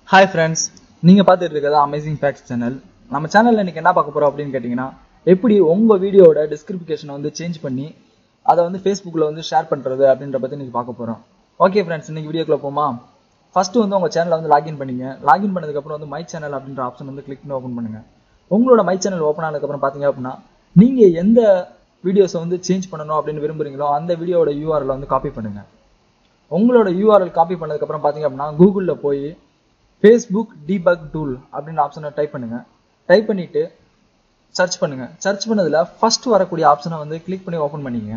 hi friends நீங்க பார்த்துட்டு இருக்கிறது அமேசிங் ஃபேக்ட்ஸ் சேனல் நம்ம சேனல்ல இன்னைக்கு என்ன பார்க்க போறோம் அப்படின்னு கேட்டிங்கன்னா எப்படி உங்க வீடியோட டிஸ்கிரிப்ஷனை வந்து சேஞ்ச் பண்ணி அதை வந்து ஃபேஸ்புக்கில் வந்து ஷேர் பண்றது அப்படின்ற பத்தி இன்னைக்கு பார்க்க போறோம் ஓகே ஃப்ரெண்ட்ஸ் இன்னைக்கு வீடியோக்குள்ள போமா ஃபர்ஸ்ட் வந்து உங்க சேனலை வந்து லாகின் பண்ணீங்க லாகின் பண்ணதுக்கு அப்புறம் வந்து மை சேனல் அப்படின்ற ஆப்ஷன் வந்து கிளிக் பண்ணி ஓப்பன் பண்ணுங்க உங்களோட மை சேனல் ஓப்பன் ஆனதுக்கு அப்புறம் பாத்தீங்க அப்படின்னா நீங்க எந்த வீடியோஸை வந்து சேஞ்ச் பண்ணணும் அப்படின்னு விரும்புறீங்களோ அந்த வீடியோட யூஆர்எல் வந்து காப்பி பண்ணுங்க உங்களோட யூஆர்எல் காப்பி பண்ணதுக்கு அப்புறம் பாத்தீங்க அப்படின்னா கூகுளில் போய் ஃபேஸ்புக் டீபக் டூல் அப்படின்ற ஆப்ஷனை டைப் பண்ணுங்க டைப் பண்ணிட்டு சர்ச் பண்ணுங்க சர்ச் பண்ணதுல ஃபர்ஸ்ட் வரக்கூடிய ஆப்ஷனை வந்து கிளிக் பண்ணி ஓபன் பண்ணிங்க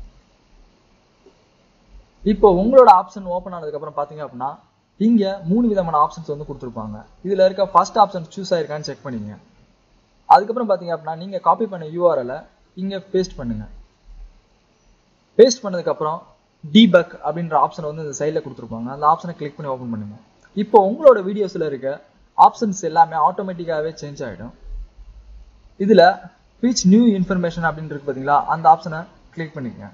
இப்போ உங்களோட ஆப்ஷன் ஓபன் ஆனதுக்கு அப்புறம் பாத்தீங்க அப்படின்னா இங்க மூணு விதமான ஆப்ஷன்ஸ் வந்து கொடுத்துருப்பாங்க இதுல இருக்க ஃபர்ஸ்ட் ஆப்ஷன் சூஸ் ஆயிருக்கான்னு செக் பண்ணிங்க அதுக்கப்புறம் பாத்தீங்க அப்படின்னா நீங்க காப்பி பண்ண யூஆர்எல் இங்க பேஸ்ட் பண்ணுங்க பேஸ்ட் பண்ணதுக்கு அப்புறம் டீபக் அப்படின்ற ஆப்ஷன் வந்து இந்த சைடில் கொடுத்துருப்பாங்க அந்த ஆப்ஷனை கிளிக் பண்ணி ஓப்பன் பண்ணுங்க இப்போ உங்களோட வீடியோஸ்ல இருக்க ஆப்ஷன்ஸ் எல்லாமே ஆட்டோமேட்டிக்காவே சேஞ்ச் ஆயிடும் இதுல பீச் நியூ இன்ஃபர்மேஷன் அப்படின்னு இருக்கு பாத்தீங்களா அந்த ஆப்ஷனை கிளிக் பண்ணிக்கங்க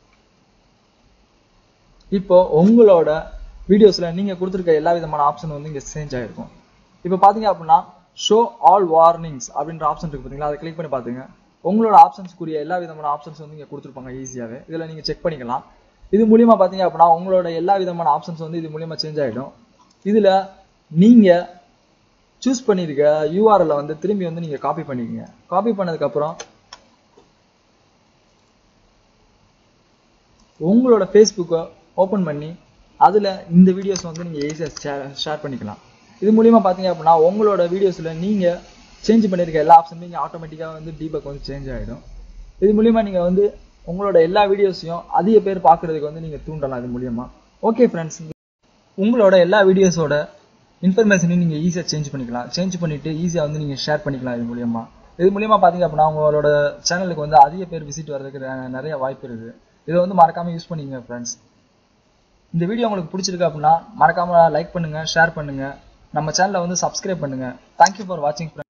இப்போ உங்களோட வீடியோஸ்ல நீங்க கொடுத்துருக்க எல்லா விதமான ஆப்ஷன் வந்து இங்க சேஞ்ச் ஆயிருக்கும் இப்போ பாத்தீங்க அப்படின்னா ஷோ ஆல் வார்னிங்ஸ் அப்படின்ற ஆப்ஷன் இருக்கு பாத்தீங்களா அதை கிளிக் பண்ணி பாத்துங்க உங்களோட ஆப்ஷன்ஸ்க்குரிய எல்லா விதமான ஆப்ஷன்ஸ் வந்து இங்க கொடுத்துருப்பாங்க ஈஸியாவே இதுல நீங்க செக் பண்ணிக்கலாம் இது மூலியமா பாத்தீங்க அப்படின்னா உங்களோட எல்லா விதமான ஆப்ஷன்ஸ் வந்து இது மூலியமா சேஞ்ச் ஆயிடும் இதுல நீங்க சூஸ் பண்ணிருக்க யூஆர்எல் வந்து திரும்பி வந்து நீங்க காப்பி பண்ணிக்கங்க காப்பி பண்ணதுக்கு அப்புறம் உங்களோட ஃபேஸ்புக்கை ஓப்பன் பண்ணி அதுல இந்த வீடியோஸ் வந்து நீங்க ஈஸியா ஷேர் பண்ணிக்கலாம் இது மூலியமா பாத்தீங்க அப்படின்னா உங்களோட வீடியோஸ்ல நீங்க சேஞ்ச் பண்ணிருக்க எல்லா ஆப்ஷனும் நீங்க ஆட்டோமேட்டிக்கா வந்து டீபக் வந்து சேஞ்ச் ஆயிடும் இது மூலியமா நீங்க வந்து உங்களோட எல்லா வீடியோஸையும் அதிக பேர் பாக்குறதுக்கு வந்து நீங்க தூண்டலாம் இது மூலியமா ஓகே ஃப்ரெண்ட்ஸ் உங்களோட எல்லா வீடியோஸோட இன்ஃபர்மேஷனையும் நீங்க ஈஸியா சேஞ்ச் பண்ணிக்கலாம் சேஞ்ச் பண்ணிட்டு ஈஸியா வந்து நீங்க ஷேர் பண்ணிக்கலாம் இது மூலியமா இது மூலியமா பாத்தீங்க அப்படின்னா உங்களோட சேனலுக்கு வந்து அதிக பேர் விசிட் வர்றதுக்கு ந- நிறைய வாய்ப்பு இருக்கு இதை வந்து மறக்காம யூஸ் பண்ணிக்கங்க ஃப்ரெண்ட்ஸ் இந்த வீடியோ உங்களுக்கு பிடிச்சிருக்கு அப்படின்னா மறக்காம லைக் பண்ணுங்க ஷேர் பண்ணுங்க நம்ம சேனலை வந்து சப்ஸ்கிரைப் பண்ணுங்க தேங்க்யூ ஃபார் வாட்சிங்